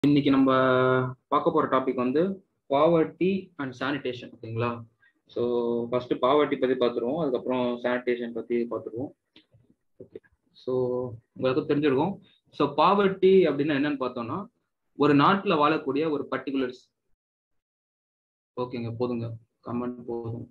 இன்னைக்கு நம்ம பார்க்க போற டாபிக் வந்து பாவர்ட்டி அண்ட் சானிடேஷன் ஓகேங்களா ஸோ ஃபர்ஸ்ட் பாவர்ட்டி பத்தி பார்த்துருவோம் அதுக்கப்புறம் சானிடேஷன் பத்தி பார்த்துருவோம் ஓகே ஸோ உங்களுக்கு தெரிஞ்சிருக்கும் ஸோ பாவர்ட்டி அப்படின்னா என்னன்னு பார்த்தோம்னா ஒரு நாட்டில் வாழக்கூடிய ஒரு பர்டிகுலர்ஸ் ஓகேங்க போதுங்க கமெண்ட் போதும்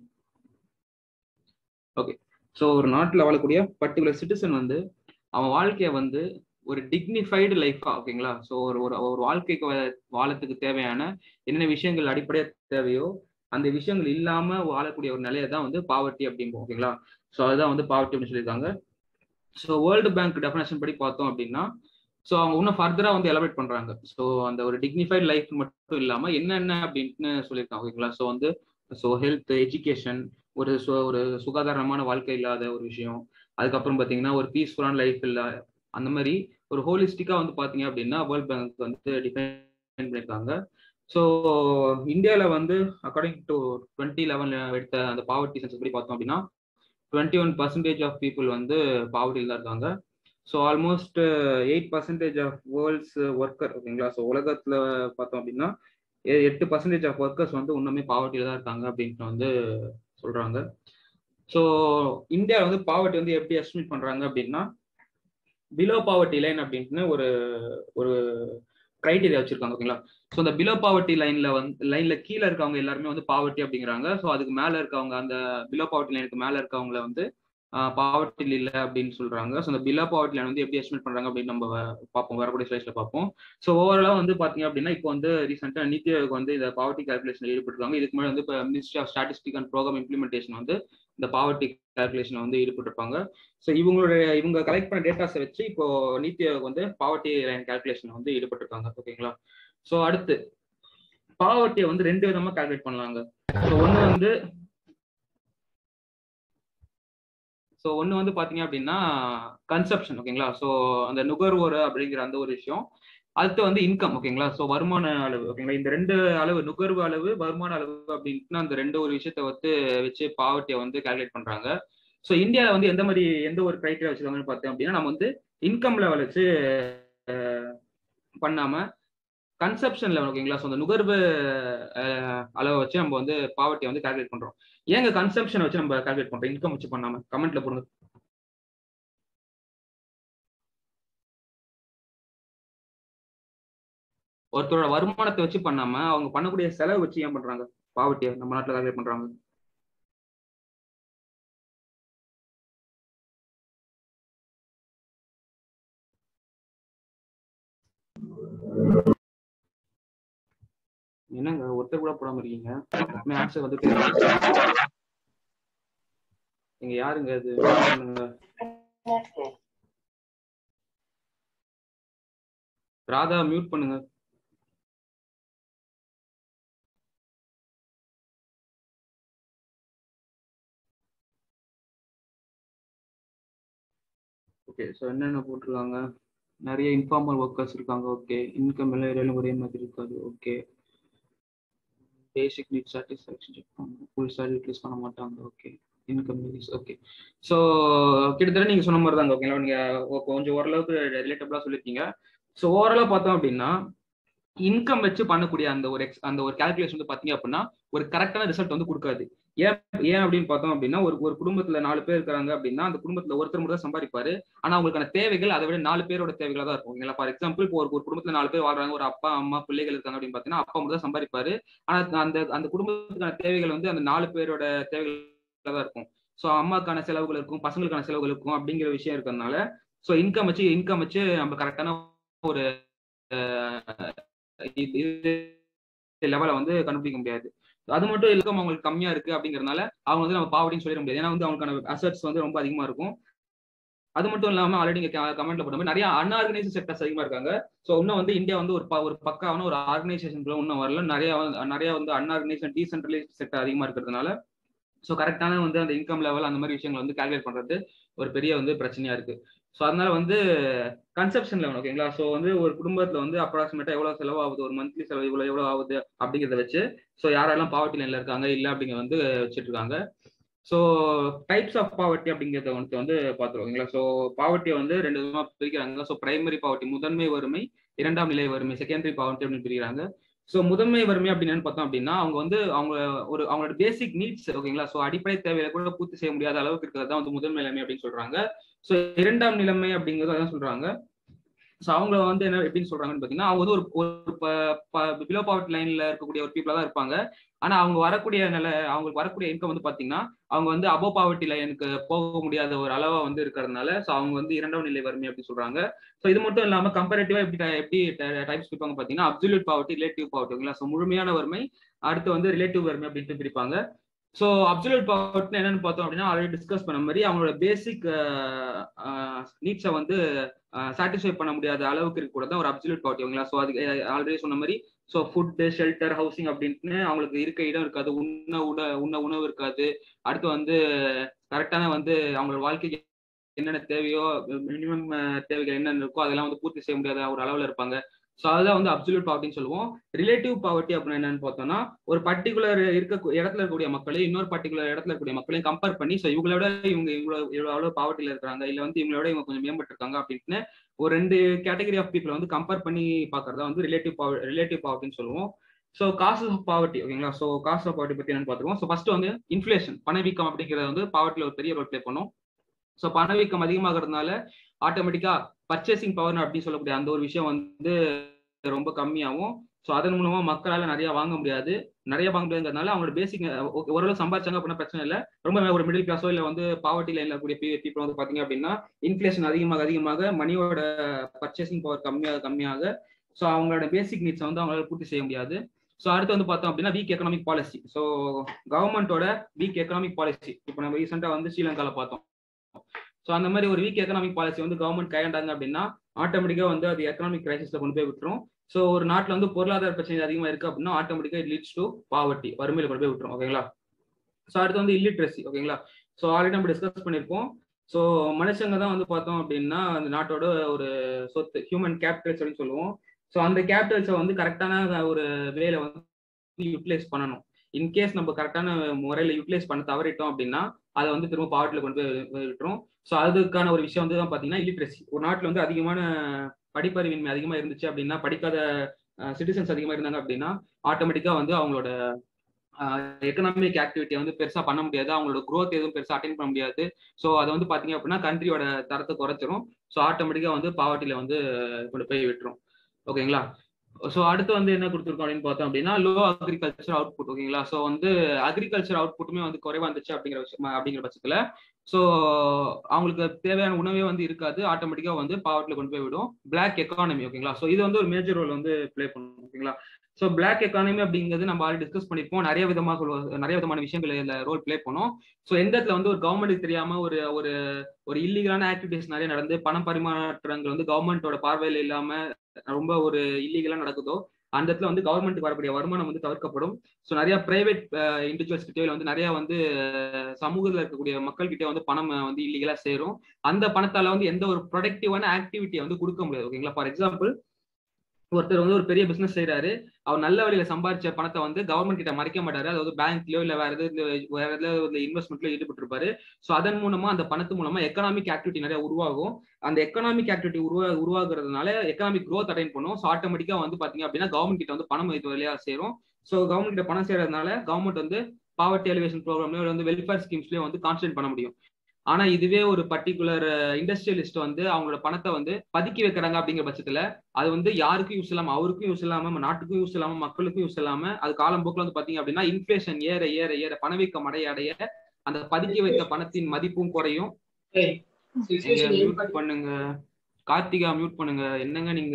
ஓகே ஸோ ஒரு நாட்டில் வாழக்கூடிய பர்டிகுலர் சிட்டிசன் வந்து அவன் வாழ்க்கையை வந்து ஒரு டிக்னிஃபைடு லைஃபா ஓகேங்களா ஸோ ஒரு ஒரு ஒரு வாழ்க்கைக்கு வாழத்துக்கு தேவையான என்னென்ன விஷயங்கள் அடிப்படையாக தேவையோ அந்த விஷயங்கள் இல்லாம வாழக்கூடிய ஒரு நிலையை தான் வந்து பாவர்ட்டி அப்படிம்போம் ஓகேங்களா ஸோ அதுதான் வந்து பாவர்ட்டி அப்படின்னு சொல்லியிருக்காங்க ஸோ வேர்ல்டு பேங்க் டெஃபினேஷன் படி பார்த்தோம் அப்படின்னா ஸோ அவங்க இன்னும் ஃபர்தரா வந்து எலபரேட் பண்றாங்க ஸோ அந்த ஒரு டிக்னிஃபைட் லைஃப் மட்டும் இல்லாம என்னென்ன அப்படின்னு சொல்லியிருக்காங்க ஓகேங்களா ஸோ வந்து ஸோ ஹெல்த் எஜுகேஷன் ஒரு ஒரு சுகாதாரமான வாழ்க்கை இல்லாத ஒரு விஷயம் அதுக்கப்புறம் பார்த்தீங்கன்னா ஒரு பீஸ்ஃபுல்லான லைஃப் இல்லை அந்த மாதிரி ஒரு ஹோலிஸ்டிக்கா வந்து பாத்தீங்க அப்படின்னா வேர்ல்ட் பேங்க் வந்து டிஃபைன் பண்ணியிருக்காங்க ஸோ இந்தியாவில் வந்து அக்கார்டிங் டு டுவெண்ட்டி லெவன் எடுத்த அந்த பாவர்ட்டி சென்சஸ் படி பார்த்தோம் அப்படின்னா twenty one percentage of people வந்து பாவர்ட்டியில் தான் இருக்காங்க so almost eight percentage of world's worker ஓகேங்களா ஸோ உலகத்தில் பார்த்தோம் அப்படின்னா எட்டு பர்சன்டேஜ் ஆஃப் ஒர்க்கர்ஸ் வந்து இன்னுமே பாவர்ட்டியில் தான் இருக்காங்க அப்படின்ட்டு வந்து சொல்றாங்க ஸோ இந்தியாவில் வந்து பாவர்ட்டி வந்து எப்படி எஸ்டிமேட் பண்றாங்க அப்படின்னா பிலோ பாவர்ட்டி லைன் அப்படின்னு ஒரு ஒரு கிரைட்டீரியா வச்சிருக்காங்க ஓகேங்களா ஸோ அந்த பிலோ பாவர்ட்டி லைன்ல வந்து லைன்ல கீழே இருக்கவங்க எல்லாருமே வந்து பாவர்ட்டி அப்படிங்கிறாங்க ஸோ அதுக்கு மேல இருக்கவங்க அந்த பிலோ பாவர்ட்டி லைனுக்கு மேல இருக்கவங்கள வந்து பாவர்ட்டி இல்லை அப்படின்னு சொல்றாங்க ஸோ அந்த பிலோ பாவர்ட்டி லைன் வந்து எப்படி எஸ்டிமேட் பண்றாங்க அப்படின்னு நம்ம பார்ப்போம் வரக்கூடிய ஸ்லைஸ்ல பார்ப்போம் ஸோ ஓவராலா வந்து பாத்தீங்க அப்படின்னா இப்போ வந்து ரீசெண்டா நித்தி ஆயோக் வந்து இந்த பாவர்ட்டி கால்குலேஷன் ஈடுபட்டிருக்காங்க இதுக்கு முன்னாடி வந்து இப்போ ministry of statistic and program implementation வந்து இந்த பாவர்ட்டி கால்குலேஷன் வந்து ஈடுபட்டிருப்பாங்க ஸோ இவங்களுடைய இவங்க கலெக்ட் பண்ண டேட்டாஸை வச்சு இப்போ நீத்தி ஆயோக் வந்து பாவர்ட்டி லைன் கால்குலேஷன் வந்து ஈடுபட்டிருக்காங்க ஓகேங்களா ஸோ அடுத்து பாவர்ட்டியை வந்து ரெண்டு விதமா கால்குலேட் பண்ணலாங்க ஸோ ஒன்று வந்து ஸோ ஒன்று வந்து பார்த்தீங்க அப்படின்னா கன்சப்ஷன் ஓகேங்களா ஸோ அந்த நுகர்வோர் அப்படிங்கிற அந்த ஒரு விஷயம் அடுத்து வந்து இன்கம் ஓகேங்களா ஸோ வருமான அளவு ஓகேங்களா இந்த ரெண்டு அளவு நுகர்வு அளவு வருமான அளவு அப்படின்ட்டு அந்த ரெண்டு ஒரு விஷயத்த வந்து வச்சு பாவர்ட்டியை வந்து கால்குலேட் பண்றாங்க ஸோ இந்தியாவில் வந்து எந்த மாதிரி எந்த ஒரு கிரைட்டீரியா வச்சிருக்காங்கன்னு பார்த்தோம் அப்படின்னா நம்ம வந்து இன்கம் லெவல் வச்சு பண்ணாம கன்சப்ஷன் லெவல் ஓகேங்களா ஸோ அந்த நுகர்வு அளவை வச்சு நம்ம வந்து பாவர்ட்டியை வந்து கால்குலேட் பண்றோம் ஏங்க கன்சம்ஷன் வச்சு நம்ம கால்குலேட் பண்றோம் இன்கம் வச்சு பண்ணாம கமெண்ட்ல போடுங்க ஒருத்தரோட வருமானத்தை வச்சு பண்ணாம அவங்க பண்ணக்கூடிய செலவு வச்சு ஏன் பண்றாங்க பாவர்ட்டியை நம்ம நாட்டில் கால்குலேட் பண்றாங்க என்னங்க ஒருத்தர் கூட போடாம இருக்கீங்க ஆன்சர் வந்து நீங்க யாருங்க அது ராதா மியூட் பண்ணுங்க ஓகே ஸோ என்னென்ன போட்டிருக்காங்க நிறைய இன்ஃபார்மல் ஒர்க்கர்ஸ் இருக்காங்க ஓகே இன்கம் எல்லாம் இடையிலும் ஒரே மாதிரி இருக்காது okay basic need satisfaction check பண்ணுங்க ஃபுல் சாலரி யூட்டிலைஸ் பண்ண மாட்டாங்க ஓகே இன்கம் ஓகே ஸோ கிட்டத்தட்ட நீங்கள் சொன்ன மாதிரி தாங்க ஓகேங்களா நீங்கள் கொஞ்சம் ஓரளவுக்கு ரிலேட்டபிளாக சொல்லியிருக்கீங்க ஸோ ஓவராலாக பார்த்தோம் அப்படின்னா இன்கம் வச்சு பண்ணக்கூடிய அந்த ஒரு எக்ஸ் அந்த ஒரு கேல்குலேஷன் வந்து பார்த்தீங்க அப்படின்னா ஒரு கரெக்டான ரிசல்ட் வந்து கொடுக்காது ஏன் ஏன் அப்படின்னு பார்த்தோம் அப்படின்னா ஒரு ஒரு குடும்பத்துல நாலு பேர் இருக்காங்க அப்படின்னா அந்த குடும்பத்துல ஒருத்தர் மட்டும் தான் சம்பாதிப்பாரு ஆனா அவங்களுக்கான தேவைகள் அதை விட நாலு பேரோட தேவைகளா தான் இருக்கும் ஓகேங்களா ஃபார் எக்ஸாம்பிள் இப்போ ஒரு ஒரு குடும்பத்துல நாலு பேர் வாழ்றாங்க ஒரு அப்பா அம்மா பிள்ளைகள் இருக்காங்க அப்படின்னு பார்த்தீங்கன்னா அப்பா மட்டும் தான் சம்பாதிப்பாரு ஆனா அந்த அந்த குடும்பத்துக்கான தேவைகள் வந்து அந்த நாலு பேரோட தேவைகள் தான் இருக்கும் ஸோ அம்மாக்கான செலவுகள் இருக்கும் பசங்களுக்கான செலவுகள் இருக்கும் அப்படிங்கிற விஷயம் இருக்கிறதுனால ஸோ இன்கம் வச்சு இன்கம் வச்சு நம்ம கரெக்டான ஒரு லெவலை வந்து கண்டுபிடிக்க முடியாது அது மட்டும் இல்லாம அவங்களுக்கு கம்மியா இருக்கு அப்படிங்கறதுனால அவங்க வந்து நம்ம பாவடின்னு சொல்லிட முடியாது ஏன்னா வந்து அவங்களுக்கான அசட்ஸ் வந்து ரொம்ப அதிகமா இருக்கும் அது மட்டும் இல்லாம ஆல்ரெடி நீங்க கமெண்ட்ல போட்ட நிறைய அன்ஆர்கனைஸ்ட் செக்டர்ஸ் அதிகமா இருக்காங்க ஸோ இன்னும் வந்து இந்தியா வந்து ஒரு ஒரு பக்காவான ஒரு ஆர்கனைசேஷன் இன்னும் வரல நிறைய நிறைய வந்து அன்ஆர்கனைஸ்ட் டீசென்ட்ரலைஸ்ட் செக்டர் அதிகமா இருக்கிறதுனால ஸோ கரெக்டான வந்து அந்த இன்கம் லெவல் அந்த மாதிரி விஷயங்கள் வந்து கால்குலேட் பண்றது ஒரு பெரிய வந்து பிரச்சனையா இருக்கு ஸோ அதனால வந்து கன்செப்ஷன் லெவல் ஓகேங்களா ஸோ வந்து ஒரு குடும்பத்துல வந்து அப்ராக்சிமேட்டா எவ்வளவு செலவாகுது ஒரு மந்த்லி செலவு இவ்வளவு எவ்வளவு ஆகுது அப்படிங்கிறத வச்சு ஸோ யாரெல்லாம் பாவர்ட்டி லைன்ல இருக்காங்க இல்லை அப்படிங்க வந்து வச்சுட்டு இருக்காங்க ஸோ டைப்ஸ் ஆஃப் பாவர்ட்டி அப்படிங்கிறத வந்து வந்து பார்த்துருவோம் ஓகேங்களா ஸோ பாவர்ட்டியை வந்து ரெண்டு விதமா பிரிக்கிறாங்க ஸோ பிரைமரி பாவர்ட்டி முதன்மை வறுமை இரண்டாம் நிலை வறுமை செகண்டரி பாவர்ட்டி அப்படின்னு பிரிக்கிறாங்க ஸோ முதன்மை வறுமை அப்படின்னு பார்த்தோம் அப்படின்னா அவங்க வந்து அவங்க ஒரு அவங்களோட பேசிக் நீட்ஸ் ஓகேங்களா ஸோ அடிப்படை தேவையை கூட பூர்த்தி செய்ய முடியாத அளவுக்கு இருக்கிறது தான் வந்து முதன்மை நிலைமை அப்படின்னு சொல்றாங்க ஸோ இரண்டாம் நிலைமை அப்படிங்கிறது அதான் சொல்றாங்க ஸோ அவங்க வந்து என்ன எப்படின்னு சொல்றாங்கன்னு பார்த்தீங்கன்னா அவங்க வந்து ஒரு ஒரு பிலோ பாவர்ட்டி லைன்ல இருக்கக்கூடிய ஒரு பீப்புளா தான் இருப்பாங்க ஆனா அவங்க வரக்கூடிய நில அவங்களுக்கு வரக்கூடிய இன்கம் வந்து பாத்தீங்கன்னா அவங்க வந்து அபோ பாவர்ட்டி லைனுக்கு போக முடியாத ஒரு அளவா வந்து இருக்கிறதுனால ஸோ அவங்க வந்து இரண்டாம் நிலை வறுமை அப்படி சொல்றாங்க ஸோ இது மட்டும் இல்லாம கம்பேரிட்டிவா எப்படி எப்படி டைப்ஸ் பிரிப்பாங்க பாத்தீங்கன்னா absolute poverty relative poverty so முழுமையான வறுமை அடுத்து வந்து ரிலேட்டிவ் வறுமை அப்படின்ட்டு பிரிப்பாங்க ஸோ அப்சல்யூட் பாவர்ட்டி என்னன்னு பார்த்தோம் அப்படின்னா ஆல்ரெடி டிஸ்கஸ் பண்ண மாதிரி அவங்களோட பேசிக் நீட்ஸை வந்து சாட்டிஸ்ஃபை பண்ண முடியாத அளவுக்கு இருக்க கூட தான் ஒரு அப்சல்யூட் பாவர்ட்டி ஓகேங்களா ஸோ அதுக்கு ஆல்ரெடி சொன்ன மாதிரி ஸோ ஃபுட்டு ஷெல்டர் ஹவுசிங் அப்படின்ட்டு அவங்களுக்கு இருக்க இடம் இருக்காது உண்ண உண உண்ண உணவு இருக்காது அடுத்து வந்து கரெக்டான வந்து அவங்களோட வாழ்க்கைக்கு என்னென்ன தேவையோ மினிமம் தேவைகள் என்னென்ன இருக்கோ அதெல்லாம் வந்து பூர்த்தி செய்ய முடியாத ஒரு அளவில் இருப்பாங்க ஸோ அதுதான் வந்து அப்சல்யூட் பாவர்ட்டின்னு சொல்லுவோம் ரிலேட்டிவ் பாவர்ட்டி அப்படின்னு என்னன்னு பார்த்தோம்னா ஒரு பர்டிகுலர் இருக்க இடத்துல இருக்கக்கூடிய மக்களையும் இன்னொரு பர்டிகுலர் இடத்துல இருக்கக்கூடிய மக்களையும் கம்பேர் பண்ணி ஸோ இவங்களோட இவங்க இவ்வளோ இவ்வளோ பாவர்ட்டியில் இருக்கிறாங்க இல்லை வந்து இவங்களோட இவங்க கொஞ்சம் மேம்பட்டு இருக்காங்க அப்படின்னு ஒரு ரெண்டு கேட்டகரி ஆஃப் பீப்புளை வந்து கம்பேர் பண்ணி பார்க்கறதா வந்து ரிலேட்டிவ் பாவர் ரிலேட்டிவ் பாவர்ட்டின்னு சொல்லுவோம் ஸோ காசு ஆஃப் பாவர்ட்டி ஓகேங்களா ஸோ காசு ஆஃப் பாவர்ட்டி பற்றி என்னன்னு பார்த்துருவோம் ஸோ ஃபர்ஸ்ட் வந்து இன்ஃபிளேஷன் பணவீக்கம் அப்படிங்கிறது வந்து பாவர்ட்டியில் ஒரு பெரிய ரோல் ப்ளே பண்ணும் ஸோ பணவீக்கம் அதிகமாகிறதுனால ஆட்டோமேட்டிக்கா பர்ச்சேசிங் பவர் அப்படின்னு சொல்லக்கூடிய அந்த ஒரு விஷயம் வந்து ரொம்ப கம்மியாகும் ஸோ அதன் மூலமா மக்களால நிறைய வாங்க முடியாது நிறைய வாங்க முடியாதுங்கிறதுனால அவங்களோட பேசிக் ஓரளவு சம்பாதிச்சாங்க அப்படின்னா பிரச்சனை இல்லை ரொம்ப ஒரு மிடில் கிளாஸோ இல்லை வந்து பாவர்ட்டி லைன்ல இருக்கக்கூடிய பீப்புள் வந்து பாத்தீங்க அப்படின்னா இன்ஃபிளேஷன் அதிகமாக அதிகமாக மணியோட பர்ச்சேசிங் பவர் கம்மியாக கம்மியாக ஸோ அவங்களோட பேசிக் நீட்ஸை வந்து அவங்களால பூர்த்தி செய்ய முடியாது ஸோ அடுத்து வந்து பார்த்தோம் அப்படின்னா வீக் எக்கனாமிக் பாலிசி ஸோ கவர்மெண்டோட வீக் எக்கனாமிக் பாலிசி இப்போ நம்ம ரீசெண்டாக வந்து ஸ்ரீலங்காவில் பார்த்தோம் ஸோ அந்த மாதிரி ஒரு வீக் எக்கனாமிக் பாலிசி வந்து கவர்மெண்ட் கையாண்டாங்க அப்படின்னா ஆட்டோமேட்டிக்காக வந்து அது எக்கனாமிக் கிரைசிஸ்ல கொண்டு போய் விட்டுரும் ஸோ ஒரு நாட்டில் வந்து பொருளாதார பிரச்சனை அதிகமாக இருக்கு அப்படின்னா ஆட்டோமேட்டிக்காக இட் லீட்ஸ் டு பாவர்ட்டி வறுமையில கொண்டு போய் விட்டுரும் ஓகேங்களா ஸோ அடுத்து வந்து இல்லிட்ரஸி ஓகேங்களா ஸோ ஆல்ரெடி நம்ம டிஸ்கஸ் பண்ணியிருப்போம் ஸோ மனுஷங்க தான் வந்து பார்த்தோம் அப்படின்னா அந்த நாட்டோட ஒரு சொத்து ஹியூமன் கேபிட்டல்ஸ் அப்படின்னு சொல்லுவோம் ஸோ அந்த கேபிட்டல்ஸை வந்து கரெக்டான ஒரு வேலை வந்து யூட்டிலைஸ் பண்ணணும் இன்கேஸ் நம்ம கரெக்டான முறையில் யூட்டிலைஸ் பண்ண தவறிட்டோம் அப்படின்னா அதை வந்து திரும்ப பாவர்ட்டியில் கொண்டு போய் விட்டுரும் ஸோ அதுக்கான ஒரு விஷயம் வந்து தான் பார்த்தீங்கன்னா இல்லிட்ரஸி ஒரு நாட்டில் வந்து அதிகமான படிப்பறிவின்மை அதிகமாக இருந்துச்சு அப்படின்னா படிக்காத சிட்டிசன்ஸ் அதிகமாக இருந்தாங்க அப்படின்னா ஆட்டோமேட்டிக்காக வந்து அவங்களோட எக்கனாமிக் ஆக்டிவிட்டியை வந்து பெருசாக பண்ண முடியாது அவங்களோட க்ரோத் எதுவும் பெருசாக அட்டைன் பண்ண முடியாது ஸோ அதை வந்து பார்த்தீங்க அப்படின்னா கண்ட்ரியோட தரத்தை குறைச்சிரும் ஸோ ஆட்டோமேட்டிக்காக வந்து பாவர்ட்டியில் வந்து கொண்டு போய் விட்டுரும் ஓகேங்களா ஸோ அடுத்து வந்து என்ன கொடுத்துருக்கோம் அப்படின்னு பார்த்தோம் அப்படின்னா லோ அக்ரிகல்ச்சர் அவுட்புட் ஓகேங்களா ஸோ வந்து அக்ரிகல்ச்சர் அவுட்புட்டுமே வந்து குறைவா இருந்துச்சு அப்படிங்கிற விஷயம் அப்படிங்கிற பட்சத்தில் ஸோ அவங்களுக்கு தேவையான உணவே வந்து இருக்காது ஆட்டோமேட்டிக்காக வந்து பாவர்ட்டில் கொண்டு போய் விடும் பிளாக் எக்கானமி ஓகேங்களா ஸோ இது வந்து ஒரு மேஜர் ரோல் வந்து ப்ளே பண்ணும் ஓகேங்களா ஸோ பிளாக் எக்கானமி அப்படிங்கிறது நம்ம ஆல்ரெடி டிஸ்கஸ் பண்ணிருப்போம் நிறைய விதமாக நிறைய விதமான விஷயங்கள் இதில் ரோல் ப்ளே பண்ணும் ஸோ எந்த இடத்துல வந்து ஒரு கவர்மெண்ட்டுக்கு தெரியாம ஒரு ஒரு ஒரு இல்லீகலான ஆக்டிவிட்டிஸ் நிறைய நடந்து பணம் பரிமாற்றங்கள் வந்து கவர்மெண்டோட பார்வையில் இல்லாம ரொம்ப ஒரு இல்லீகலா நடக்குதோ அந்த இடத்துல வந்து கவர்மெண்ட்டுக்கு வரக்கூடிய வருமானம் வந்து தவிர்க்கப்படும் ஸோ நிறைய பிரைவேட் இண்டிவிஜுவல்ஸ் கிட்டே வந்து நிறைய வந்து சமூகத்தில் இருக்கக்கூடிய மக்கள் கிட்டே வந்து பணம் வந்து இல்லீகலா சேரும் அந்த பணத்தால வந்து எந்த ஒரு ப்ரொடக்டிவான ஆக்டிவிட்டியை வந்து கொடுக்க முடியாது ஓகேங்களா ஃபார் எக்ஸாம்பிள் ஒருத்தர் வந்து ஒரு பெரிய பிசினஸ் செய்யறாரு அவர் நல்ல வழியில சம்பாதிச்ச பணத்தை வந்து கவர்மெண்ட் கிட்ட மறைக்க மாட்டாரு அதாவது பேங்க்லயோ இல்ல வேற எதாவது வேற எதாவது இன்வெஸ்ட்மெண்ட்ல ஈடுபட்டு இருப்பாரு ஸோ அதன் மூலமா அந்த பணத்து மூலமா எக்கனாமிக் ஆக்டிவிட்டி நிறைய உருவாகும் அந்த எக்கனாமிக் ஆக்டிவிட்டி உருவா உருவாகுறதுனால எக்கனாமிக் க்ரோத் அட்டைன் பண்ணும் ஸோ ஆட்டோமேட்டிக்கா வந்து பாத்தீங்க அப்படின்னா கவர்மெண்ட் கிட்ட வந்து பணம் இது வழியா சேரும் ஸோ கவர்மெண்ட் கிட்ட பணம் சேரதுனால கவர்மெண்ட் வந்து பாவர்ட்டி எலிவேஷன் ப்ரோக்ராம்லயோ வந்து வெல்ஃபேர் ஸ்கீம்ஸ்லயோ வந்து கான்சன்ட்ரேட் பண்ண முடியும் ஆனா இதுவே ஒரு பர்டிகுலர் இண்டஸ்ட்ரியலிஸ்ட் வந்து அவங்களோட பணத்தை வந்து பதுக்கி வைக்கிறாங்க அப்படிங்கிற பட்சத்துல அது வந்து யாருக்கும் யூஸ் இல்லாம அவருக்கும் யூஸ் இல்லாம நாட்டுக்கும் யூஸ் இல்லாம மக்களுக்கும் யூஸ் இல்லாம அது காலம் போக்குல வந்து பாத்தீங்க அப்படின்னா இன்ஃபிளேஷன் ஏற ஏற ஏற பணவீக்கம் அடைய அடைய அந்த பதுக்கி வைத்த பணத்தின் மதிப்பும் குறையும் மியூட் பண்ணுங்க கார்த்திகா மியூட் பண்ணுங்க என்னங்க நீங்க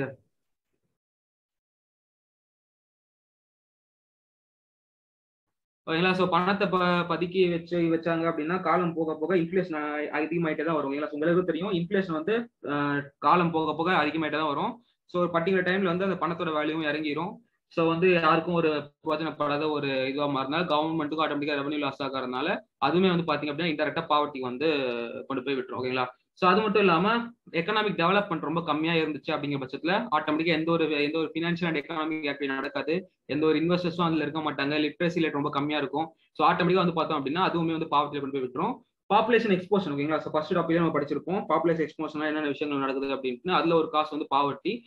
ஓகேங்களா ஸோ பணத்தை ப பதுக்கி வச்சு வச்சாங்க அப்படின்னா காலம் போக போக இன்ஃபிளேஷன் அதிகமாயிட்டே தான் வரும் ஓகேங்களா உங்களுக்கு தெரியும் இன்ஃபிளேஷன் வந்து காலம் போக போக அதிகமாயிட்டே தான் வரும் ஸோ ஒரு பர்டிகுலர் டைம்ல வந்து அந்த பணத்தோட வேல்யூவும் இறங்கிரும் ஸோ வந்து யாருக்கும் ஒரு பிரயோஜனப்படாத ஒரு இதுவாக மாறினால கவர்மெண்ட்டுக்கும் ஆட்டோமேட்டிக்காக ரெவன்யூ லாஸ் ஆகிறதுனால அதுவுமே வந்து பார்த்தீங்க அப்படின்னா இன்டெரக்டா பாவர்ட்டி வந்து கொண்டு போய் விட்டுரும் ஓகேங்களா ஸோ அது மட்டும் இல்லாம எக்கனாமிக் டெவலப்மெண்ட் ரொம்ப கம்மியா இருந்துச்சு அப்படிங்கிற பட்சத்துல ஆட்டோமேட்டிக்கா எந்த ஒரு எந்த ஒரு ஃபினான்ஷியல் அண்ட் எக்கனாமிக் ஆக்டிவிட்டி நடக்காது எந்த ஒரு இன்வெஸ்டர்ஸும் அதுல இருக்க மாட்டாங்க லிட்ரஸி ரேட் ரொம்ப கம்மியா இருக்கும் ஸோ ஆட்டோமேட்டிக்கா வந்து பார்த்தோம் அப்படின்னா அதுவுமே வந்து பாவர்ட்டியில் கொண்டு போய் விட்டுரும் பாப்புலேஷன் எக்ஸ்போஷன் ஓகேங்களா ஸோ ஃபர்ஸ்ட் டாபிக் நம்ம படிச்சிருப்போம் பாப்புலேஷன் எக்ஸ்போஷன் என்னென்ன விஷயங்கள் நடக்குது அப்படின்னு அதுல ஒரு காசு வந்து poverty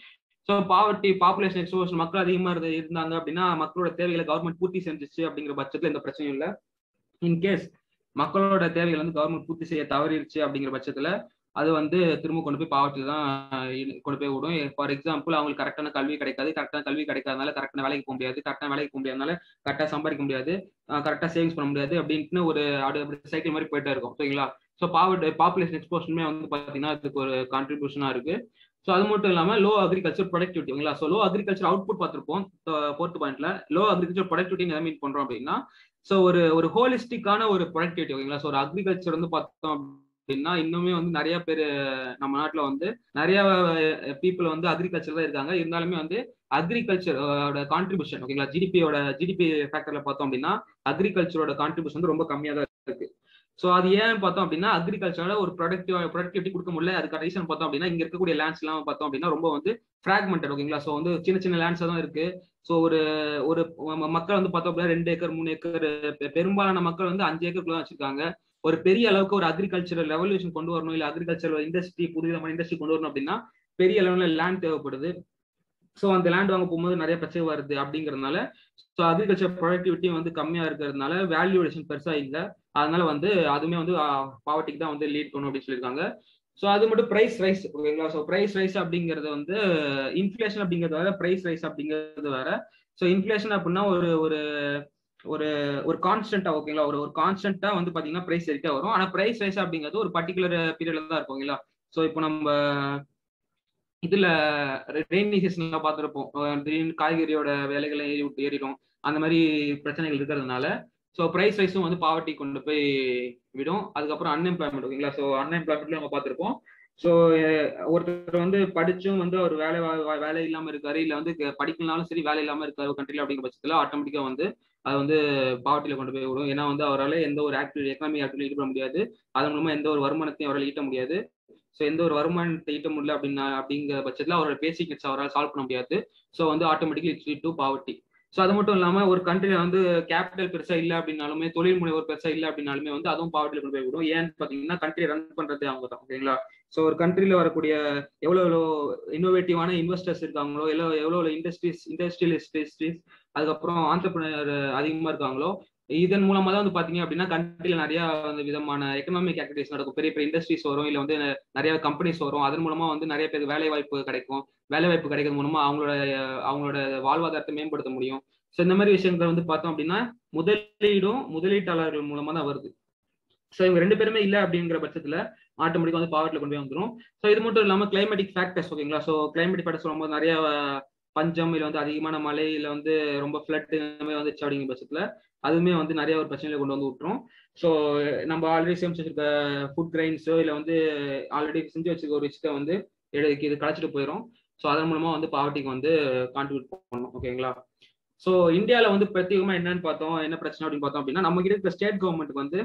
so poverty population explosion மக்கள் அதிகமா இருந்து இருந்தாங்க அப்படின்னா மக்களோட தேவைகளை கவர்மெண்ட் பூர்த்தி செஞ்சுச்சு அப்படிங்கிற பட்சத்துல எந்த பிரச்சனையும் இல்லை இன்கேஸ் மக்களோட தேவைகள் வந்து கவர்மெண்ட் பூர்த்தி செய்ய தவறிடுச்சு அப்படிங்கிற பட்சத்துல அது வந்து திரும்ப கொண்டு போய் பாவர்ட்டி தான் கொண்டு போய் விடும் ஃபார் எக்ஸாம்பிள் அவங்களுக்கு கரெக்டான கல்வி கிடைக்காது கரெக்டான கல்வி கிடைக்காதனால கரெக்டான வேலைக்கு போக முடியாது கரெக்டான வேலைக்கு போக முடியாதனால கரெக்டாக சம்பாதிக்க முடியாது கரெக்டாக சேவிங்ஸ் பண்ண முடியாது அப்படின்ட்டு ஒரு அப்படி சைக்கிள் மாதிரி போயிட்டே இருக்கும் சரிங்களா ஸோ பாவர்ட்டி பாப்புலேஷன் எக்ஸ்போஷனுமே வந்து பார்த்தீங்கன்னா அதுக்கு ஒரு கான்ட்ரிபியூஷனாக இருக்கு ஸோ அது மட்டும் இல்லாமல் லோ அக்ரிகல்ச்சர் ப்ரொடக்டிவிட்டி ஓகேங்களா ஸோ லோ அக்ரிகல்ச்சர் அவுட்புட் பார்த்துருப்போம் ஃபோர்த் பாயிண்ட்ல லோ அக்ரிகல்ச்சர் ப்ரொடக்டிவிட்டி எதை மீன் பண்றோம் அப்படின்னா ஸோ ஒரு ஒரு ஹோலிஸ்டிக்கான ஒரு ப்ரொடக்டிவிட்டி ஓகேங்களா ஸோ ஒரு அக்ரிகல்ச்சர் வந்து பார்த்தோம் அப்படின்னா இன்னுமே வந்து நிறைய பேர் நம்ம நாட்டில் வந்து நிறைய பீப்புள் வந்து அக்ரிகல்ச்சர் தான் இருக்காங்க இருந்தாலுமே வந்து அக்ரிகல்ச்சரோட கான்ட்ரிபியூஷன் ஓகேங்களா ஜிடிபியோட ஜிடிபி ஃபேக்டர்ல பார்த்தோம் அப்படின்னா அக்ரிகல்ச்சரோட கான்ட்ரிபியூஷன் வந்து ரொம்ப கம்மியாக தான் இருக்கு ஸோ அது ஏன் பார்த்தோம் அப்படின்னா அக்ரிகல்ச்சரோட ஒரு ப்ரொடக்டிவ் ப்ரொடக்டிவிட்டி கொடுக்க முடியல அதுக்கு ரீசன் பார்த்தோம் அப்படின்னா இங்க இருக்கக்கூடிய லேண்ட்ஸ் எல்லாம் பார்த்தோம் அப்படின்னா ரொம்ப வந்து ஃபிராக்மெண்டட் ஓகேங்களா ஸோ வந்து சின்ன சின்ன லேண்ட்ஸ் தான் இருக்கு ஸோ ஒரு ஒரு மக்கள் வந்து பார்த்தோம் அப்படின்னா ரெண்டு ஏக்கர் மூணு ஏக்கர் பெரும்பாலான மக்கள் வந்து அஞ்சு ஏக்கருக்குள்ள தான் வச்சிருக்காங்க ஒரு பெரிய அளவுக்கு ஒரு அக்ரிகல்ச்சரல் ரெவல்யூஷன் கொண்டு வரணும் இல்லை அக்ரிகல்ச்சரல் இண்டஸ்ட்ரி புதுவிதமான இண்டஸ்ட்ரி கொண்டு வரணும் அப்படின்னா பெரிய லெவலில் லேண்ட் தேவைப்படுது ஸோ அந்த லேண்ட் வாங்க போகும்போது நிறைய பிரச்சனை வருது அப்படிங்கிறதுனால ஸோ அக்ரிகல்ச்சர் ப்ரொடக்டிவிட்டி வந்து கம்மியா இருக்கிறதுனால வேல்யூடேஷன் பெருசா இல்லை அதனால வந்து அதுவுமே வந்து பாவர்ட்டிக்கு தான் வந்து லீட் பண்ணும் அப்படின்னு சொல்லியிருக்காங்க ஸோ அது மட்டும் ப்ரைஸ் ரைஸ் ஓகேங்களா ஸோ ப்ரைஸ் ரைஸ் அப்படிங்கிறது வந்து இன்ஃபிளேஷன் அப்படிங்கிறது வேற ப்ரைஸ் ரைஸ் அப்படிங்கிறது வேற ஸோ இன்ஃபிளேஷன் அப்படின்னா ஒரு ஒரு ஒரு ஒரு கான்ஸ்டன்டா ஓகேங்களா ஒரு ஒரு கான்ஸ்டன்டா வந்து பாத்தீங்கன்னா பிரைஸ் ஏறிட்டே வரும் ஆனா பிரைஸ் ரைஸ் அப்படிங்கிறது ஒரு பர்டிகுலர் பீரியட்ல தான் இருக்கும் ஓகேங்களா ஸோ இப்போ நம்ம இதுல ரெய்னி சீசன்ல பார்த்துருப்போம் திடீர்னு காய்கறியோட விலைகளை ஏறி விட்டு ஏறிடும் அந்த மாதிரி பிரச்சனைகள் இருக்கிறதுனால ஸோ ப்ரைஸ் ரைஸும் வந்து பாவர்ட்டி கொண்டு போய் விடும் அதுக்கப்புறம் அன்எம்ப்ளாய்மெண்ட் ஓகேங்களா ஸோ அன்எம்ப்ளாய்மெண்ட்ல நம்ம பார்த்துருப்போம் ஸோ ஒருத்தர் வந்து படிச்சும் வந்து ஒரு வேலை வேலை இல்லாம இருக்காரு இல்ல வந்து படிக்கலனாலும் சரி வேலை இல்லாம இருக்காரு கண்ட்ரில அப்படிங்கிற பட்சத்துல ஆட்டோமேட்டிக்கா வந்து அது வந்து பாவர்ட்டியில கொண்டு போய் விடும் ஏன்னா வந்து அவரால் எந்த ஒரு ஆக்டிவிட்டி எக்கனாமிக் ஆக்டிவிட்டி ஈடுபட முடியாது அதன் மூலமா எந்த ஒரு வருமானத்தையும் அவரால் ஈட்ட முடியாது ஸோ எந்த ஒரு வருமானத்தை ஈட்ட முடியல அப்படின்னா அப்படிங்கிற பட்சத்தில் அவரோட பேசிக் நீட்ஸ் அவரால் சால்வ் பண்ண முடியாது ஸோ வந்து automatically it's lead to poverty so அது மட்டும் இல்லாமல் ஒரு கண்ட்ரியில் வந்து கேபிட்டல் பெருசா இல்லை அப்படின்னாலுமே தொழில் முனைவர் பெருசா இல்லை அப்படின்னாலுமே வந்து அதுவும் பாவர்ட்டியில் கொண்டு போய் விடும் ஏன்னு பார்த்தீங்கன்னா கண்ட்ரி ரன் பண்றது அவங்க தான் ஓகேங்களா ஸோ ஒரு கண்ட்ரியில் வரக்கூடிய எவ்வளோ எவ்வளோ இன்னோவேட்டிவான இன்வெஸ்டர்ஸ் இருக்காங்களோ எவ்வளோ எவ்வளோ இண்டஸ்ட்ரீஸ் இண்டஸ்ட்ரியலிஸ்ட் அதுக்கப்புறம் ஆண்டர்பிரினர் அதிகமாக இருக்காங்களோ இதன் மூலமா தான் வந்து பாத்தீங்க அப்படின்னா கண்ட்ரில நிறைய வந்து விதமான எக்கனாமிக் ஆக்டிவிட்டிஸ் நடக்கும் பெரிய பெரிய இண்டஸ்ட்ரீஸ் வரும் இல்ல வந்து நிறைய கம்பெனிஸ் வரும் அதன் மூலமா வந்து நிறைய பேருக்கு வேலை வாய்ப்பு கிடைக்கும் வேலை வாய்ப்பு கிடைக்கிறது மூலமா அவங்களோட அவங்களோட வாழ்வாதாரத்தை மேம்படுத்த முடியும் ஸோ இந்த மாதிரி விஷயங்கள் வந்து பார்த்தோம் அப்படின்னா முதலீடும் முதலீட்டாளர்கள் மூலமா தான் வருது ஸோ இவங்க ரெண்டு பேருமே இல்லை அப்படிங்கிற பட்சத்துல ஆட்டோமேட்டிக் வந்து பாவர்ட்டில் கொண்டு போய் வந்துடும் ஸோ இது மட்டும் இல்லாமல் கிளைமேட்டிக் ஃபேக்டர்ஸ் ஓகேங்களா ஸோ கிளைமேட்டிக் ஃபேக்டர்ஸ் சொல்லும்போது நிறைய பஞ்சம் இல்லை வந்து அதிகமான மழை இல்லை வந்து ரொம்ப ஃப்ளட் இந்த மாதிரி வந்துச்சு அப்படிங்கிற பட்சத்துல அதுவுமே வந்து நிறைய ஒரு பிரச்சனைகளை கொண்டு வந்து விட்டுரும் ஸோ நம்ம ஆல்ரெடி சேமிச்சு வச்சிருக்க ஃபுட் கிரைன்ஸோ இல்லை வந்து ஆல்ரெடி செஞ்சு வச்சிருக்க ஒரு விஷயத்த வந்து இது களைச்சிட்டு போயிடும் ஸோ அதன் மூலமா வந்து பாவர்ட்டிக்கு வந்து கான்ட்ரிபியூட் பண்ணணும் ஓகேங்களா ஸோ இந்தியாவில் வந்து பிரத்யேகமாக என்னன்னு பார்த்தோம் என்ன பிரச்சனை அப்படின்னு பார்த்தோம் அப்படின்னா நம்ம கிட்ட இருக்கிற ஸ்டேட் கவர்மெண்ட்டுக்கு வந்து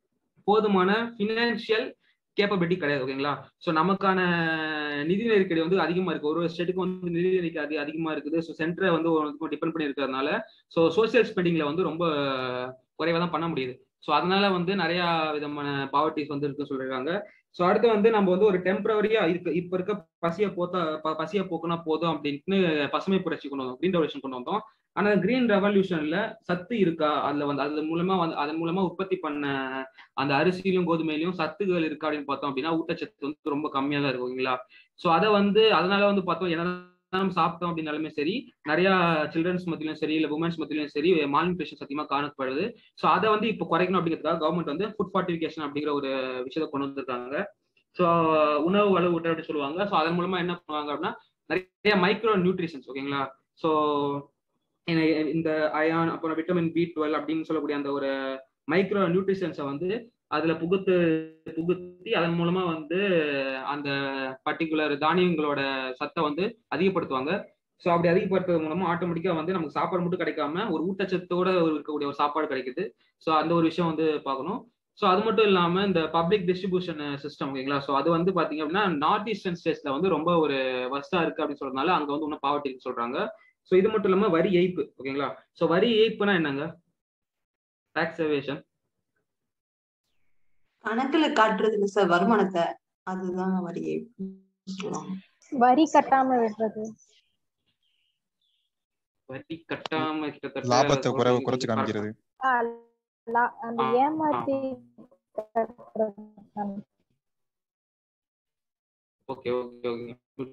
போதுமான ஃபினான்ஷியல் கேப்பபிலிட்டி கிடையாது ஓகேங்களா ஸோ நமக்கான நிதி நெருக்கடி வந்து அதிகமா இருக்கு ஒரு ஸ்டேட்டுக்கு வந்து நிதி நெருக்கடி அதிகமா இருக்குது ஸோ சென்டரை வந்து டிபெண்ட் பண்ணி இருக்கிறதுனால ஸோ சோசியல் ஸ்பெண்டிங்ல வந்து ரொம்ப குறைவா தான் பண்ண முடியுது ஸோ அதனால வந்து நிறைய விதமான பாவர்ட்டிஸ் வந்து இருக்குன்னு சொல்லிருக்காங்க ஸோ அடுத்து வந்து நம்ம வந்து ஒரு டெம்பரவரியா இருக்கு இப்ப இருக்க பசிய போத்தா பசிய போக்குனா போதும் அப்படின்ட்டு பசுமை புரட்சி கொண்டு வந்தோம் கிரீன் ரெவல்யூஷன் கொண்டு வந்தோம் ஆனா கிரீன் ரெவல்யூஷன்ல சத்து இருக்கா அதுல வந்து அது மூலமா வந்து அதன் மூலமா உற்பத்தி பண்ண அந்த அரிசியிலும் கோதுமையிலும் சத்துகள் இருக்கா அப்படின்னு பார்த்தோம் அப்படின்னா ஊட்டச்சத்து வந்து ரொம்ப கம்மியா தான் இருக்கும் ஓகேங்களா ஸோ அதை வந்து அதனால வந்து பார்த்தோம் என்ன நம்ம சாப்பிட்டோம் அப்படின்னாலுமே சரி நிறைய சில்ட்ரன்ஸ் மத்தியிலும் சரி இல்ல உமன்ஸ் மத்தியிலும் சரி மால்நியூட்ரிஷன் சத்தியமா காணப்படுது ஸோ அதை வந்து இப்போ குறைக்கணும் அப்படிங்கிறதுக்காக கவர்மெண்ட் வந்து ஃபுட் ஃபார்டிஃபிகேஷன் அப்படிங்கிற ஒரு விஷயத்தை கொண்டு வந்திருக்காங்க ஸோ உணவு அளவு ஊட்ட அப்படின்னு சொல்லுவாங்க ஸோ அதன் மூலமா என்ன பண்ணுவாங்க அப்படின்னா நிறைய மைக்ரோ நியூட்ரிஷன்ஸ் ஓகேங்களா ஸோ இந்த அயான் அப்புறம் விட்டமின் பி டுவெல் அப்படின்னு சொல்லக்கூடிய அந்த ஒரு மைக்ரோ நியூட்ரிஷன்ஸை வந்து அதுல புகுத்து புகுத்தி அதன் மூலமா வந்து அந்த பர்டிகுலர் தானியங்களோட சத்தை வந்து அதிகப்படுத்துவாங்க ஸோ அப்படி அதிகப்படுத்துறது மூலமா ஆட்டோமேட்டிக்கா வந்து நமக்கு சாப்பாடு மட்டும் கிடைக்காம ஒரு ஊட்டச்சத்தோட இருக்கக்கூடிய ஒரு சாப்பாடு கிடைக்குது ஸோ அந்த ஒரு விஷயம் வந்து பார்க்கணும் ஸோ அது மட்டும் இல்லாம இந்த பப்ளிக் டிஸ்ட்ரிபியூஷன் சிஸ்டம் ஓகேங்களா ஸோ அது வந்து பாத்தீங்க அப்படின்னா நார்த் ஈஸ்டர்ன் ஸ்டேட்ஸ்ல வந்து ரொம்ப ஒரு வஸ்டா இருக்கு அப்படின்னு சொல்றதுனால அங்க வந்து இன்னும் பாவர்ட்டி சொல்றாங்க ஸோ இது மட்டும் இல்லாம வரி ஏய்ப்பு ஓகேங்களா ஸோ வரி ஏய்ப்புனா என்னங்க டாக்ஸ் எவேஷன் கணக்குல காட்டுறது இல்ல சார் வருமானத்தை அதுதான் வரி ஏய்ப்பு சொல்லுவாங்க வரி கட்டாம விடுறது வரி கட்டாம கிட்டத்தட்ட லாபத்தை குறைவு சொல்றது குறைச்சு correct காமிக்கிறது ஆ, லா- அந்த ஆ, ஏமாத்தி okay okay okay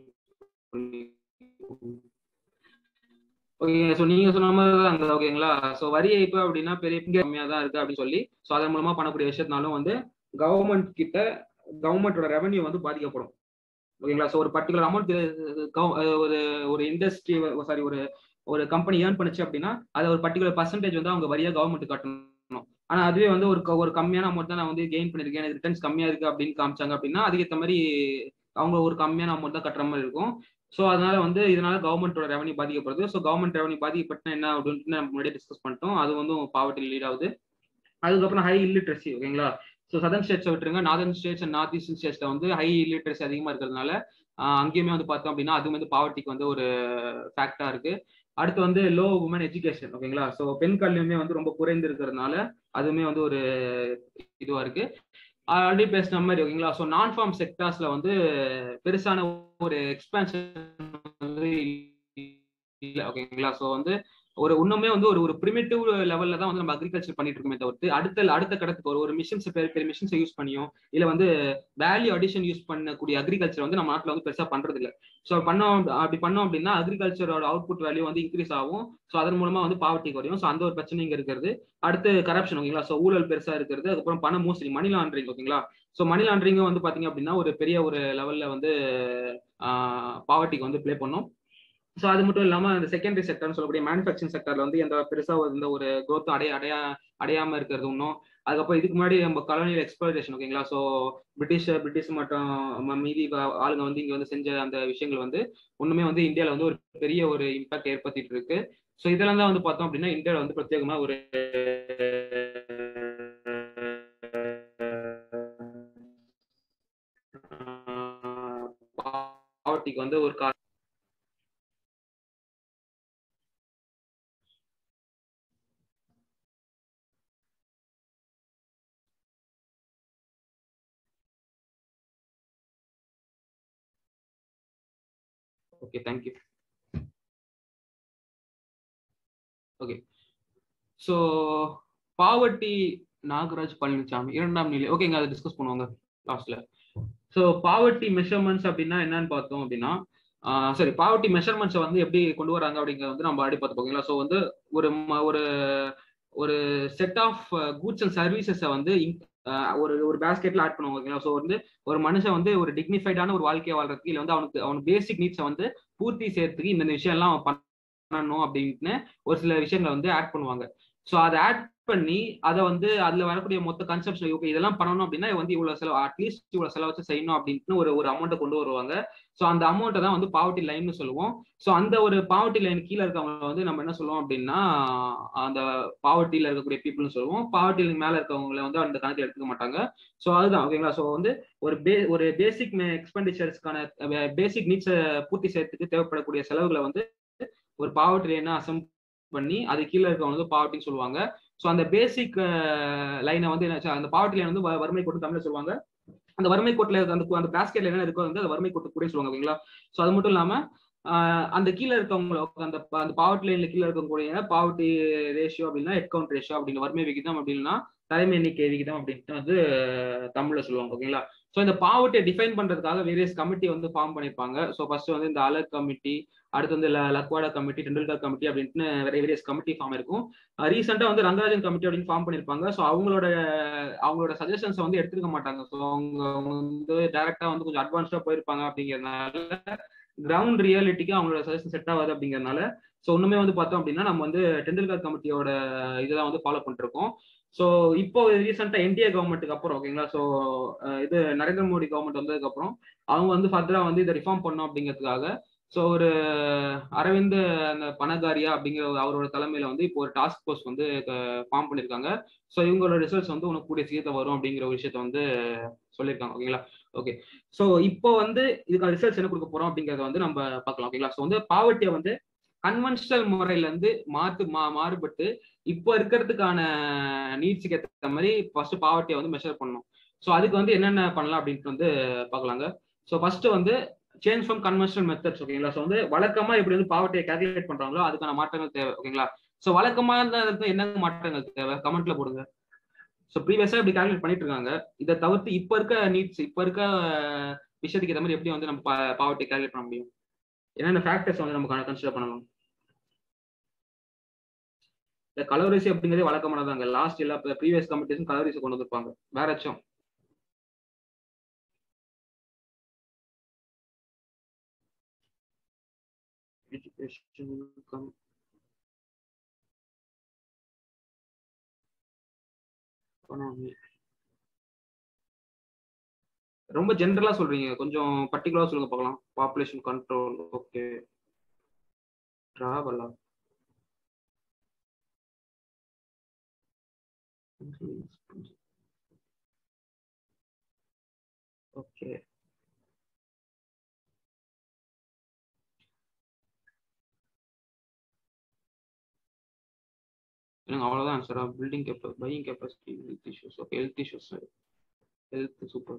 okay so நீங்க சொன்ன மாதிரி தான் அந்த ஓகேங்களா ஸோ வரி ஏய்ப்பு அப்படின்னா பெரிய இங்க கம்மியா தான் இருக்கு அப்படின்னு சொல்லி ஸோ அதன் மூலமா பண்ணக்கூடிய விஷயத்தினாலும் வந்து கவர்மெண்ட் கிட்ட கவர்மெண்டோட ரெவன்யூ வந்து பாதிக்கப்படும் ஓகேங்களா ஸோ ஒரு பர்டிகுலர் அமௌண்ட் ஒரு ஒரு இண்டஸ்ட்ரி சாரி ஒரு ஒரு கம்பெனி ஏர்ன் பண்ணுச்சு அப்படின்னா அதை ஒரு பர்டிகுலர் பர்சன்டேஜ் வந்து அவங்க வரியா கவர்மெண்ட் கட்டணும் ஆனா அதுவே வந்து ஒரு க- ஒரு கம்மியான அமௌண்ட் தான் நான் வந்து கெயின் பண்ணிருக்கேன் எனக்கு ரிட்டர்ன்ஸ் கம்மியா இருக்கு அப்படின்னு காமிச்சாங்க அப்படின்னா அதுக்கேற்ற மாதிரி அவங்க ஒரு கம்மியான அமௌண்ட் தான் கட்டுற மாதிரி இருக்கும் ஸோ அதனால வந்து இதனால கவர்மெண்டோட ரெவன்யூ பாதிக்கப்படுது ஸோ கவர்மெண்ட் ரெவன்யூ பாதிக்கப்பட்டா என்ன அப்படின்னு நம்ம முன்னாடியே டிஸ்கஸ் பண்ணிட்டோம் அது வந்து பாவர்ட்டி லீட் ஆகுது அதுக்கப்புறம் ஹை இல்லிட்ரஸி ஓகேங்களா ஸோ சதர்ன் ஸ்டேட்ஸை விட்டுருங்க northern states and north eastern ஸ்டேட்ஸ்ல வந்து ஹை இல்லிட்ரஸி அதிகமா இருக்கிறதுனால ஆஹ் அங்கேயுமே வந்து பார்த்தோம் அப்படின்னா அது வந்து பாவர்ட்டிக்கு வந்து ஒரு ஃபேக்டா இருக்கு அடுத்து வந்து லோ உமன் எஜுகேஷன் ஓகேங்களா ஸோ பெண் கல்வியுமே வந்து ரொம்ப குறைந்து இருக்கிறதுனால அதுவுமே வந்து ஒரு இதுவா இருக்கு ஆல்ரெடி பேசின மாதிரி ஓகேங்களா ஸோ நான் ஃபார்ம் செக்டார்ஸ்ல வந்து பெருசான ஒரு எக்ஸ்பான்ஷன் வந்து இல்ல ஓகேங்களா ஸோ வந்து ஒரு இன்னுமே வந்து ஒரு ஒரு பிரிமிட்டிவ் லெவல்ல தான் வந்து நம்ம அக்ரிகல்ச்சர் பண்ணிட்டு இருக்கோமே தவிர்த்து அடுத்த அடுத்த கடத்துக்கு ஒரு ஒரு மிஷின்ஸ் பெரிய பெரிய மிஷின்ஸ் யூஸ் பண்ணியும் இல்ல வந்து வேல்யூ அடிஷன் யூஸ் பண்ணக்கூடிய அக்ரிகல்ச்சர் வந்து நம்ம நாட்டில் வந்து பெருசா பண்றது இல்ல ஸோ பண்ணோம் அப்படி பண்ணோம் அப்படின்னா அக்ரிகல்ச்சரோட அவுட்புட் வேல்யூ வந்து இன்க்ரீஸ் ஆகும் ஸோ அதன் மூலமா வந்து பாவர்ட்டி குறையும் ஸோ அந்த ஒரு பிரச்சனை இங்க இருக்கிறது அடுத்து கரப்ஷன் ஓகேங்களா ஸோ ஊழல் பெருசா இருக்கிறது அதுக்கப்புறம் பண மோசடி மணி லாண்டரிங் ஓகேங்களா ஸோ மணி லாண்டரிங்கும் வந்து பாத்தீங்க அப்படின்னா ஒரு பெரிய ஒரு லெவல்ல வந்து பாவர்ட்டிக்கு வந்து ப்ளே பண்ணும் ஸோ அது மட்டும் இல்லாம இந்த செகண்டரி செக்டர்னு சொல்லக்கூடிய மேனுஃபேக்சரிங் செக்டர்ல வந்து எந்த பெருசா இந்த ஒரு growth அடைய அடையா அடையாம இருக்கிறது இன்னும் அதுக்கப்புறம் இதுக்கு முன்னாடி நம்ம கலோனியல் எக்ஸ்ப்ளோரேஷன் ஓகேங்களா ஸோ பிரிட்டிஷ் பிரிட்டிஷ் மற்றும் ம- மீதி வ- ஆளுங்க வந்து இங்க வந்து செஞ்ச அந்த விஷயங்கள் வந்து ஒண்ணுமே வந்து இந்தியால வந்து ஒரு பெரிய ஒரு இம்பாக்ட் ஏற்படுத்திட்டு இருக்கு ஸோ இதெல்லாம் தான் வந்து பார்த்தோம் அப்படின்னா இந்தியாவில் வந்து பிரத்யேகமா ஒரு பாவர்ட்டிக்கு வந்து ஒரு கா okay thank you okay so poverty Nagaraj Palanisamy இரண்டாம் நிலை ஓகேங்க அதை டிஸ்கஸ் பண்ணுவாங்க லாஸ்ட்ல ஸோ பாவர்ட்டி மெஷர்மெண்ட்ஸ் அப்படின்னா என்னன்னு பார்த்தோம் அப்படின்னா சரி பாவர்ட்டி மெஷர்மெண்ட்ஸை வந்து எப்படி கொண்டு வராங்க அப்படிங்கிறத வந்து நம்ம ஆடி பார்த்து போங்களா ஸோ வந்து ஒரு ம- ஒரு ஒரு செட் ஆஃப் கூட்ஸ் அண்ட் சர்வீசஸை வந்து in- ஆஹ் ஒரு ஒரு பேஸ்கெட்ல ஆட் பண்ணுவாங்க ஓகேங்களா ஸோ வந்து ஒரு மனுஷன் வந்து ஒரு டிக்னிஃபைடான ஒரு வாழ்க்கையை வாழ்றதுக்கு இல்லை வந்து அவனுக்கு அவனுக்கு பேசிக் நீட்ஸை வந்து பூர்த்தி செய்யறதுக்கு இந்த விஷயம் எல்லாம் அவன் பண்ணணும் அப்படின்னு ஒரு சில விஷயங்களை வந்து ஆட் பண்ணுவாங்க ஸோ அதை ஆட் பண்ணி அதை வந்து அதுல வரக்கூடிய மொத்த கன்செப்ஷன் ஓகே இதெல்லாம் பண்ணணும் அப்படின்னா வந்து இவ்வளவு செலவு அட்லீஸ்ட் இவ்வளவு செலவு வச்சு செய்யணும் அப்படின்னு ஒரு ஒரு அமௌண்ட்டை கொண்டு வருவாங்க ஸோ அந்த அமௌண்ட்டை தான் வந்து பாவர்ட்டி லைன்னு சொல்லுவோம் ஸோ அந்த ஒரு பாவர்ட்டி லைன் கீழே இருக்கவங்க வந்து நம்ம என்ன சொல்லுவோம் அப்படின்னா அந்த பாவர்ட்டியில இருக்கக்கூடிய பீப்புள்னு சொல்லுவோம் பாவர்ட்டி மேல இருக்கவங்கள வந்து அந்த கணக்கில் எடுத்துக்க மாட்டாங்க ஸோ அதுதான் ஓகேங்களா ஸோ வந்து ஒரு பே ஒரு பேசிக் எக்ஸ்பெண்டிச்சர்ஸ்க்கான பேசிக் நீட்ஸை பூர்த்தி செய்யறதுக்கு தேவைப்படக்கூடிய செலவுகளை வந்து ஒரு பாவர்ட்டி லைனா அசம் பண்ணி அது கீழே இருக்கவங்க வந்து பாவர்ட்டின்னு சொல்லுவாங்க ஸோ அந்த பேசிக் லைனை வந்து என்ன அந்த பாவர்ட்டி லைன் வந்து வ- வறுமை கோட்டு தமிழ்ல சொல்லுவாங்க அந்த வறுமை கோட்டில் அந்த அந்த பேஸ்கெட்ல என்ன இருக்கோ வந்து அந்த வறுமை கோட்டு கூட சொல்லுவாங்க ஓகேங்களா ஸோ அது மட்டும் இல்லாம ஆஹ் அந்த கீழே இருக்கவங்க அந்த ப- அந்த பாவர்ட்டி லைன்ல கீழே இருக்கக்கூடிய பாவர்ட்டி ரேஷியோ அப்படின்னா ஹெட் கவுண்ட் ரேஷியோ அப்படிங்கிற வறுமை விகிதம் அப்படின்னா தலைமை எண்ணிக்கை விகிதம் அப்படின்ட்டு வந்து தமிழ்ல சொல்லுவாங்க ஓகேங்களா ஸோ இந்த பாவர்ட்டியை டிஃபைன் பண்றதுக்காக வேரியஸ் கமிட்டி வந்து ஃபார்ம் பண்ணிருப்பாங்க ஸோ ஃபர்ஸ்ட் வந்து இந்த அலக் கமிட்டி அடுத்து வந்து ல- லக்வாடா கமிட்டி டெண்டுல்கர் கமிட்டி அப்படின்ட்டு நிறைய வேரியஸ் கமிட்டி ஃபார்ம் இருக்கும் ரீசெண்டா வந்து ரங்கராஜன் கமிட்டி அப்படின்னு ஃபார்ம் பண்ணிருப்பாங்க ஸோ அவங்களோட அவங்களோட சஜஷன்ஸை வந்து எடுத்துக்க மாட்டாங்க ஸோ அவங்க அவங்க வந்து டைரக்டா வந்து கொஞ்சம் அட்வான்ஸ்டா போயிருப்பாங்க அப்படிங்கறதுனால கிரவுண்ட் ரியாலிட்டிக்கு அவங்களோட சஜஷன் செட் ஆகாது அப்படிங்கறதுனால ஸோ ஒண்ணுமே வந்து பார்த்தோம் அப்படின்னா நம்ம வந்து டெண்டுல்கர் கமிட்டியோட இதெல்லாம் வந்து ஃபாலோ பண்ணிருக்கோம் ஸோ இப்போ ரீசெண்டா என்டிஏ கவர்மெண்ட்டுக்கு அப்புறம் ஓகேங்களா ஸோ இது நரேந்திர மோடி கவர்மெண்ட் வந்ததுக்கு அப்புறம் அவங்க வந்து ஃபர்தரா வந்து இதை ரிஃபார்ம் பண்ணோம் அப்படிங்கிறதுக்காக ஸோ ஒரு அரவிந்த் அந்த பனகாரியா அப்படிங்கிற ஒரு அவரோட தலைமையில வந்து இப்போ ஒரு டாஸ்க் ஃபோர்ஸ் வந்து ஃபார்ம் பண்ணிருக்காங்க ஸோ இவங்களோட ரிசல்ட்ஸ் வந்து உனக்கு கூடிய சீக்கிரத்தில் வரும் அப்படிங்கிற ஒரு விஷயத்த வந்து சொல்லியிருக்காங்க ஓகேங்களா ஓகே ஸோ இப்போ வந்து இதுக்கான ரிசல்ட்ஸ் என்ன கொடுக்க போறோம் அப்படிங்கறத வந்து நம்ம பார்க்கலாம் ஓகேங்களா ஸோ வந்து பாவர்ட்டியை வந்து கன்வென்ஷனல் முறையில இருந்து மாத்து மா மாறுபட்டு இப்போ இருக்கிறதுக்கான நீட்ஸுக்கு ஏற்ற மாதிரி ஃபர்ஸ்ட் பாவர்ட்டியை வந்து மெஷர் பண்ணணும் ஸோ அதுக்கு வந்து என்னென்ன பண்ணலாம் அப்படின்ட்டு வந்து பார்க்கலாங்க ஸோ ஃபர்ஸ்ட் வந்து சேஞ்ச் ஃப்ரம் கன்வென்ஷனல் மெத்தட்ஸ் ஓகேங்களா ஸோ வந்து வழக்கமா எப்படி வந்து பாவர்ட்டியை கால்குலேட் பண்றாங்களோ அதுக்கான மாற்றங்கள் தேவை ஓகேங்களா ஸோ வழக்கமா இருந்தது என்ன மாற்றங்கள் தேவை கமெண்ட்ல போடுங்க ஸோ ப்ரீவியஸா இப்படி கால்குலேட் பண்ணிட்டு இருக்காங்க இதை தவிர்த்து இப்ப இருக்க நீட்ஸ் இப்ப இருக்க விஷயத்துக்கு ஏற்ற மாதிரி எப்படி வந்து நம்ம பாவர்ட்டி கால்குலேட் பண்ண முடியும் என்னென்ன ஃபேக்டர்ஸ் வந்து நம்ம கன்சிடர் பண்ணணும் இந்த கலோரிசி அப்படிங்கிறதே வழக்கமானதாங்க லாஸ்ட் எல்லா ப்ரீவியஸ் காம்படிஷன் கலோரிஸ் கொண்டு வந்திருப்பாங்க வேற ஏதாச்சும் education income economy ரொம்ப ஜென்ரலா சொல்றீங்க கொஞ்சம் பர்டிகுலரா சொல்லுங்க பார்க்கலாம் பாப்புலேஷன் கண்ட்ரோல் ஓகே டிராவலா ஓகே எனக்கு அவ்வளோதான் ஆன்சரா பில்டிங் கெப்ப buying capacity health issues okay health issues health super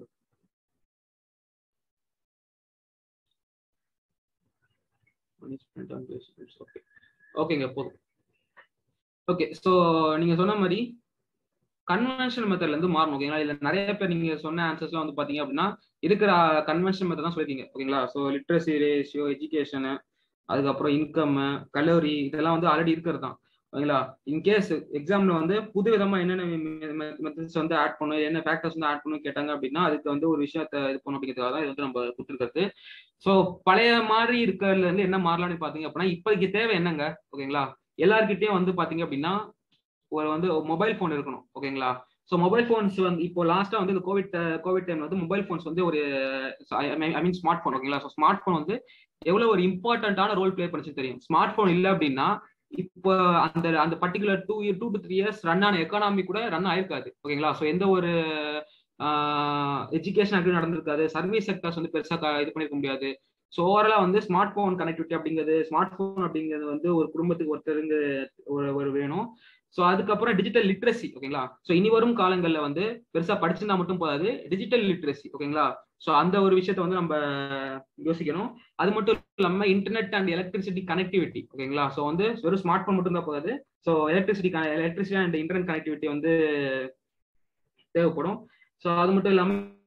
management and basics okay ஓகேங்க போதும் ஓகே ஸோ நீங்க சொன்ன மாதிரி கன்வென்ஷனல் மெத்தட்ல இருந்து மாறணும் ஓகேங்களா இல்ல நிறைய பேர் நீங்க சொன்ன ஆன்சர்ஸ்லாம் வந்து பாத்தீங்க அப்படின்னா இருக்கிற கன்வென்ஷனல் மெத்தட் தான் சொல்லிருக்கீங்க ஓகேங்களா ஸோ லிட்ரஸி ரேஷியோ எஜுகேஷனு அதுக்கப்புறம் இன்கம் கலோரி இதெல்லாம் வந்து ஆல்ரெடி இருக்கிறது தான் ஓகேங்களா இன்கேஸ் எக்ஸாம்ல வந்து புது விதமா என்னென்ன மெத்தட்ஸ் வந்து ஆட் பண்ணும் என்ன ஃபேக்டர்ஸ் வந்து ஆட் பண்ணும் கேட்டாங்க அப்படின்னா அதுக்கு வந்து ஒரு விஷயத்த இது பண்ணும் அப்படிங்கிறதுக்காக தான் இது வந்து நம்ம கொடுத்துருக்கிறது ஸோ பழைய மாதிரி இருக்கிறதுல இருந்து என்ன மாறலாம்னு பாத்தீங்க அப்படின்னா இப்போதைக்கு தேவை என்னங்க ஓகேங்களா எல்லார்கிட்டயும் வந்து பாத்தீங்க அப்படின்னா ஒரு வந்து மொபைல் ஃபோன் இருக்கணும் ஓகேங்களா ஸோ மொபைல் ஃபோன்ஸ் வந்து இப்போ லாஸ்ட்டாக வந்து இந்த கோவிட் கோவிட் டைம்ல வந்து மொபைல் ஃபோன்ஸ் வந்து ஒரு ஐ மீன் ஸ்மார்ட் ஃபோன் ஓகேங்களா ஸோ ஸ்மார்ட் ஃபோன் வந்து எவ்வளோ ஒரு இம்பார்ட்டண்ட்டான ரோல் பிளே பண்ணிச்சு தெரியும் ஸ்மார்ட் ஃபோன் இல்லை அப்படின்னா இப்போ அந்த அந்த particular two year two to three years run ஆன எக்கானாமி கூட ரன் ஆயிருக்காது ஓகேங்களா ஸோ எந்த ஒரு எஜுகேஷன் ஆக்டிவ் நடந்திருக்காது சர்வீஸ் செக்டர்ஸ் வந்து பெருசாக இது பண்ணிருக்க முடியாது ஸோ ஓவராலாக வந்து ஸ்மார்ட் ஃபோன் கனெக்டிவிட்டி அப்படிங்கிறது ஸ்மார்ட் ஃபோன் அப்படிங்கிறது வந்து ஒரு குடும்பத்துக்கு ஒருத்தருங்க ஒரு ஒரு வேணும் ஸோ அதுக்கப்புறம் டிஜிட்டல் லிட்ரஸி ஓகேங்களா ஸோ இனி வரும் காலங்களில் வந்து பெருசாக படிச்சிருந்தா மட்டும் போதாது டிஜிட்டல் லிட்ரஸி ஓகேங்களா ஸோ அந்த ஒரு விஷயத்த வந்து நம்ம யோசிக்கணும் அது மட்டும் இல்லாமல் இன்டர்நெட் அண்ட் எலக்ட்ரிசிட்டி கனெக்டிவிட்டி ஓகேங்களா ஸோ வந்து வெறும் ஸ்மார்ட் ஃபோன் மட்டும் தான் போதாது so electricity electricity and internet connectivity வந்து தேவைப்படும் ஸோ அது மட்டும் இல்லாமல்